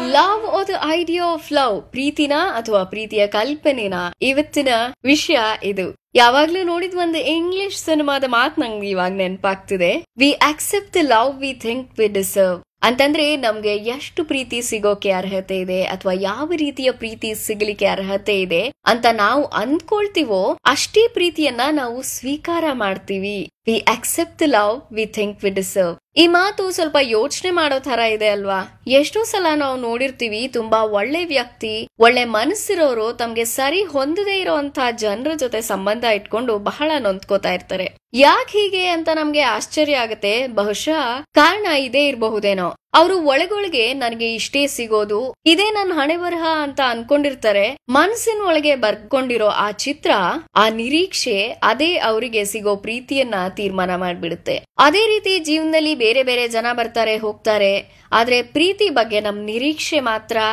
love or the idea of love ಪ್ರೀತಿನ ಅಥವಾ ಪ್ರೀತಿಯ ಕಲ್ಪನೆನ ಇವತ್ತಿನ ವಿಷಯ ಇದು ಯಾವಾಗ್ಲೂ ನೋಡಿದ ಒಂದು ಇಂಗ್ಲಿಷ್ ಸಿನಿಮಾದ ಮಾತು ನಂಗೆ ಇವಾಗ ನೆನಪಾಗ್ತಿದೆ we accept the love we think we deserve ಅಂತಂದ್ರೆ ನಮ್ಗೆ ಎಷ್ಟು ಪ್ರೀತಿ ಸಿಗೋಕೆ ಅರ್ಹತೆ ಇದೆ ಅಥವಾ ಯಾವ ರೀತಿಯ ಪ್ರೀತಿ ಸಿಗ್ಲಿಕ್ಕೆ ಅರ್ಹತೆ ಇದೆ ಅಂತ ನಾವು ಅಂದ್ಕೊಳ್ತೀವೋ ಅಷ್ಟೇ ಪ್ರೀತಿಯನ್ನ ನಾವು ಸ್ವೀಕಾರ ಮಾಡ್ತೀವಿ we accept the love we think we deserve ಈ ಮಾತು ಸ್ವಲ್ಪ ಯೋಚನೆ ಮಾಡೋ ತರ ಇದೆ ಅಲ್ವಾ ಎಷ್ಟೋ ಸಲ ನಾವು ನೋಡಿರ್ತೀವಿ ತುಂಬಾ ಒಳ್ಳೆ ವ್ಯಕ್ತಿ ಒಳ್ಳೆ ಮನಸ್ಸಿರೋರು ತಮ್ಗೆ ಸರಿ ಹೊಂದದೇ ಇರೋಂತಹ ಜನರ ಜೊತೆ ಸಂಬಂಧ ಇಟ್ಕೊಂಡು ಬಹಳ ನೊಂದ್ಕೋತಾ ಇರ್ತಾರೆ ಯಾಕೆ ಹೀಗೆ ಅಂತ ನಮ್ಗೆ ಆಶ್ಚರ್ಯ ಆಗತ್ತೆ ಬಹುಶಃ ಕಾರಣ ಇದೇ ಇರಬಹುದೇನೋ ಅವರು ಒಳಗೊಳಗೆ ನನಗೆ ಇಷ್ಟೇ ಸಿಗೋದು ಇದೇ ನನ್ನ ಹಣೆ ಬರಹ ಅಂತ ಅನ್ಕೊಂಡಿರ್ತಾರೆ ಮನಸ್ಸಿನ ಒಳಗೆ ಬರ್ಕೊಂಡಿರೋ ಆ ಚಿತ್ರ ಆ ನಿರೀಕ್ಷೆ ಅದೇ ಅವರಿಗೆ ಸಿಗೋ ಪ್ರೀತಿಯನ್ನ ತೀರ್ಮಾನ ಮಾಡ್ಬಿಡುತ್ತೆ ಅದೇ ರೀತಿ ಜೀವನದಲ್ಲಿ ಬೇರೆ ಬೇರೆ ಜನ ಬರ್ತಾರೆ ಹೋಗ್ತಾರೆ ಆದ್ರೆ ಪ್ರೀತಿ ಬಗ್ಗೆ ನಮ್ ನಿರೀಕ್ಷೆ ಮಾತ್ರ